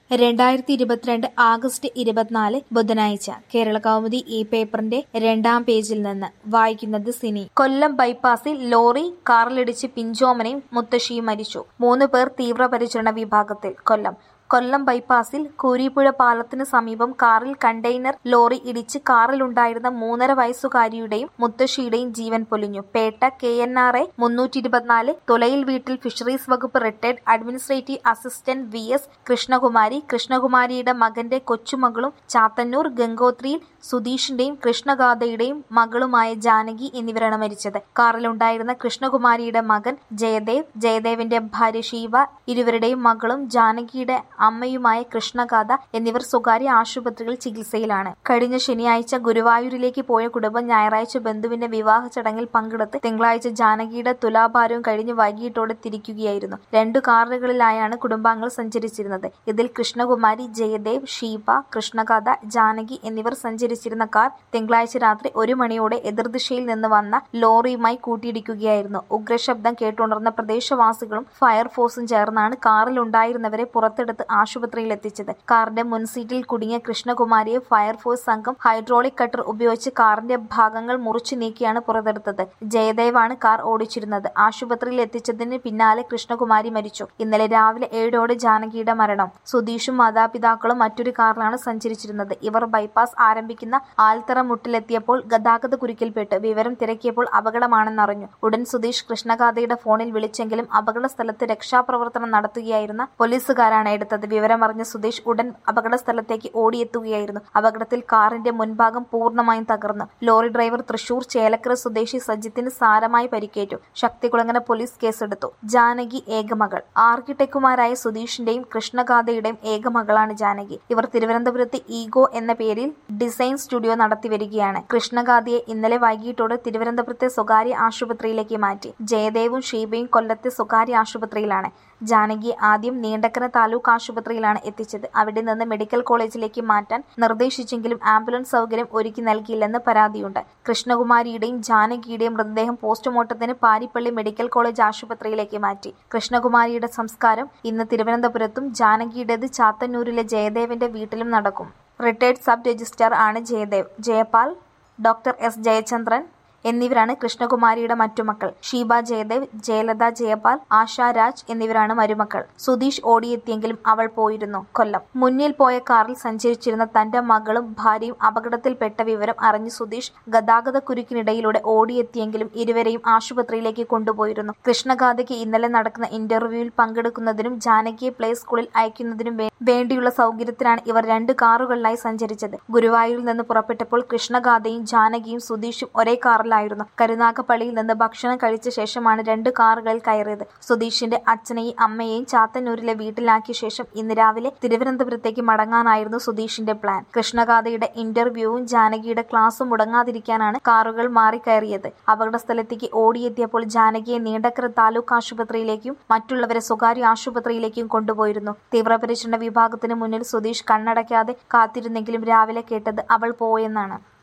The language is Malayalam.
രണ്ടായിരത്തി ഇരുപത്തിരണ്ട് ആഗസ്റ്റ് ഇരുപത്തിനാല് ബുധനാഴ്ച കേരളകൗമുദി ഈ പേപ്പറിന്റെ രണ്ടാം പേജിൽ നിന്ന് വായിക്കുന്നത് സിനി കൊല്ലം ബൈപ്പാസിൽ ലോറി കാറിലിടിച്ച് പിഞ്ചോമനയും മുത്തശ്ശിയും മരിച്ചു മൂന്ന് പേർ തീവ്രപരിചരണ വിഭാഗത്തിൽ കൊല്ലം കൊല്ലം ബൈപ്പാസിൽ കൂരിപ്പുഴ പാലത്തിന് സമീപം കാറിൽ കണ്ടെയ്നർ ലോറി ഇടിച്ച് കാറിലുണ്ടായിരുന്ന മൂന്നര വയസ്സുകാരിയുടെയും മുത്തശ്ശിയുടെയും ജീവൻ പൊലിഞ്ഞു Pettah K N R A മുന്നൂറ്റി ഇരുപത്തിനാല് തുലയിൽ വീട്ടിൽ ഫിഷറീസ് വകുപ്പ് retired administrative assistant V S Krishnakumari കൃഷ്ണകുമാരിയുടെ മകന്റെ കൊച്ചുമകളും ചാത്തന്നൂർ ഗംഗോത്രിയിൽ സുധീഷിന്റെയും കൃഷ്ണഗാഥയുടെയും മകളുമായ ജാനകി എന്നിവരാണ് മരിച്ചത് കാറിലുണ്ടായിരുന്ന കൃഷ്ണകുമാരിയുടെ മകൻ ജയദേവ് ജയദേവിന്റെ ഭാര്യ ഷീവ ഇരുവരുടെയും മകളും ജാനകിയുടെ അമ്മയുമായ കൃഷ്ണഗാഥ എന്നിവർ സ്വകാര്യ ആശുപത്രിയിൽ ചികിത്സയിലാണ് കഴിഞ്ഞ ശനിയാഴ്ച ഗുരുവായൂരിലേക്ക് പോയ കുടുംബം ഞായറാഴ്ച ബന്ധുവിന്റെ വിവാഹ ചടങ്ങിൽ പങ്കെടുത്ത് തിങ്കളാഴ്ച ജാനകിയുടെ തുലാഭാരവും കഴിഞ്ഞ് വൈകിട്ടോടെ തിരിക്കുകയായിരുന്നു രണ്ടു കാറുകളിലായാണ് കുടുംബാംഗങ്ങൾ സഞ്ചരിച്ചിരുന്നത് ഇതിൽ കൃഷ്ണകുമാരി ജയദേവ് ഷീബ കൃഷ്ണഗാഥ ജാനകി എന്നിവർ സഞ്ചരിച്ചിരുന്ന കാർ തിങ്കളാഴ്ച രാത്രി ഒരു മണിയോടെ എതിർദിശയിൽ നിന്ന് വന്ന ലോറിയുമായി കൂട്ടിയിടിക്കുകയായിരുന്നു ഉഗ്രശബ്ദം കേട്ടുണർന്ന പ്രദേശവാസികളും ഫയർഫോഴ്സും ചേർന്നാണ് കാറിലുണ്ടായിരുന്നവരെ പുറത്തെടുത്ത് ആശുപത്രിയിൽ എത്തിച്ചത് കാറിന്റെ മുൻസീറ്റിൽ കുടുങ്ങിയ കൃഷ്ണകുമാരിയെ ഫയർഫോഴ്സ് സംഘം ഹൈഡ്രോളിക് കട്ടർ ഉപയോഗിച്ച് കാറിന്റെ ഭാഗങ്ങൾ മുറിച്ചു നീക്കിയാണ് പുറത്തെടുത്തത് ജയദേവാണ് കാർ ഓടിച്ചിരുന്നത് ആശുപത്രിയിൽ എത്തിച്ചതിന് പിന്നാലെ കൃഷ്ണകുമാരി മരിച്ചു ഇന്നലെ രാവിലെ ഏഴോടെ ജാനകിയുടെ മരണം സുധീഷും മാതാപിതാക്കളും മറ്റൊരു കാറിലാണ് സഞ്ചരിച്ചിരുന്നത് ഇവർ ബൈപ്പാസ് ആരംഭിക്കുന്ന ആൽത്തറ മുട്ടിലെത്തിയപ്പോൾ ഗതാഗത കുരുക്കിൽപ്പെട്ട് വിവരം തിരക്കിയപ്പോൾ അപകടമാണെന്നറിഞ്ഞു ഉടൻ സുധീഷ് കൃഷ്ണഗാഥയുടെ ഫോണിൽ വിളിച്ചെങ്കിലും അപകട സ്ഥലത്ത് രക്ഷാപ്രവർത്തനം നടത്തുകയായിരുന്ന പോലീസുകാരാണ് എടുത്തത് വിവരമറിഞ്ഞ സുധീഷ് ഉടൻ അപകട സ്ഥലത്തേക്ക് ഓടിയെത്തുകയായിരുന്നു അപകടത്തിൽ കാറിന്റെ മുൻഭാഗം പൂർണ്ണമായും തകർന്നു ലോറി ഡ്രൈവർ തൃശൂർ ചേലക്കര സ്വദേശി സജിത്തിന് സാരമായി പരിക്കേറ്റു ശക്തികുളങ്ങര പോലീസ് കേസെടുത്തു ജാനകി ഏകമകൾ ആർക്കിടെക്റ്റുമാരായ സുധീഷിന്റെയും കൃഷ്ണഗാഥയുടെയും ഏകമകളാണ് ജാനകി ഇവർ തിരുവനന്തപുരത്ത് ഈഗോ എന്ന പേരിൽ ഡിസൈൻ സ്റ്റുഡിയോ നടത്തിവരികയാണ് കൃഷ്ണഗാഥയെ ഇന്നലെ വൈകിട്ടോടെ തിരുവനന്തപുരത്തെ സ്വകാര്യ ആശുപത്രിയിലേക്ക് മാറ്റി ജയദേവും ഷീബയും കൊല്ലത്തെ സ്വകാര്യ ആശുപത്രിയിലാണ് ജാനകിയെ ആദ്യം നീണ്ടക്കര താലൂക്ക് ആശുപത്രിയിലാണ് എത്തിച്ചത് അവിടെ നിന്ന് മെഡിക്കൽ കോളേജിലേക്ക് മാറ്റാൻ നിർദ്ദേശിച്ചെങ്കിലും ആംബുലൻസ് സൗകര്യം ഒരുക്കി നൽകിയില്ലെന്ന് പരാതിയുണ്ട് കൃഷ്ണകുമാരിയുടെയും ജാനകിയുടെയും മൃതദേഹം പോസ്റ്റ്മോർട്ടത്തിന് പാരിപ്പള്ളി മെഡിക്കൽ കോളേജ് ആശുപത്രിയിലേക്ക് മാറ്റി കൃഷ്ണകുമാരിയുടെ സംസ്കാരം ഇന്ന് തിരുവനന്തപുരത്തും ജാനകിയുടേത് ചാത്തന്നൂരിലെ ജയദേവന്റെ വീട്ടിലും നടക്കും റിട്ടയർഡ് സബ് രജിസ്ട്രാർ ആണ് ജയദേവ് ജയപാൽ ഡോക്ടർ എസ് ജയചന്ദ്രൻ എന്നിവരാണ് കൃഷ്ണകുമാരിയുടെ മറ്റു മക്കൾ ഷീബ ജയദേവ് ജയലത ജയപാൽ ആശ രാജ് എന്നിവരാണ് മരുമക്കൾ സുധീഷ് ഓടിയെത്തിയെങ്കിലും അവൾ പോയിരുന്നു കൊല്ലം മുന്നിൽ പോയ കാറിൽ സഞ്ചരിച്ചിരുന്ന തന്റെ മകളും ഭാര്യയും അപകടത്തിൽപ്പെട്ട വിവരം അറിഞ്ഞ് സുധീഷ് ഗതാഗത കുരുക്കിനിടയിലൂടെ ഓടിയെത്തിയെങ്കിലും ഇരുവരെയും ആശുപത്രിയിലേക്ക് കൊണ്ടുപോയിരുന്നു കൃഷ്ണഗാഥയ്ക്ക് ഇന്നലെ നടക്കുന്ന ഇന്റർവ്യൂവിൽ പങ്കെടുക്കുന്നതിനും ജാനകിയെ പ്ലേ സ്കൂളിൽ അയക്കുന്നതിനും വേണ്ടിയുള്ള സൗകര്യത്തിനാണ് ഇവർ രണ്ട് കാറുകളിലായി സഞ്ചരിച്ചത് ഗുരുവായൂരിൽ നിന്ന് പുറപ്പെട്ടപ്പോൾ കൃഷ്ണഗാഥയും ജാനകിയും സുധീഷും ഒരേ കാറിലായിരുന്നു കരുനാഗപ്പള്ളിയിൽ നിന്ന് ഭക്ഷണം കഴിച്ച ശേഷമാണ് രണ്ട് കാറുകളിൽ കയറിയത് സുധീഷിന്റെ അച്ഛനെയും അമ്മയെയും ചാത്തന്നൂരിലെ വീട്ടിലാക്കിയ ശേഷം ഇന്ന് രാവിലെ തിരുവനന്തപുരത്തേക്ക് മടങ്ങാനായിരുന്നു സുധീഷിന്റെ പ്ലാൻ കൃഷ്ണഗാഥയുടെ ഇന്റർവ്യൂവും ജാനകിയുടെ ക്ലാസും മുടങ്ങാതിരിക്കാനാണ് കാറുകൾ മാറിക്കയറിയത് അപകട സ്ഥലത്തേക്ക് ഓടിയെത്തിയപ്പോൾ ജാനകിയെ നീണ്ടക്കര താലൂക്ക് ആശുപത്രിയിലേക്കും മറ്റുള്ളവരെ സ്വകാര്യ ആശുപത്രിയിലേക്കും കൊണ്ടുപോയിരുന്നു തീവ്രപരിചരണ വിഭാഗത്തിന് മുന്നിൽ സുധീഷ് കണ്ണടയ്ക്കാതെ കാത്തിരുന്നെങ്കിലും രാവിലെ കേട്ടത് അവൾ പോയെന്നാണ്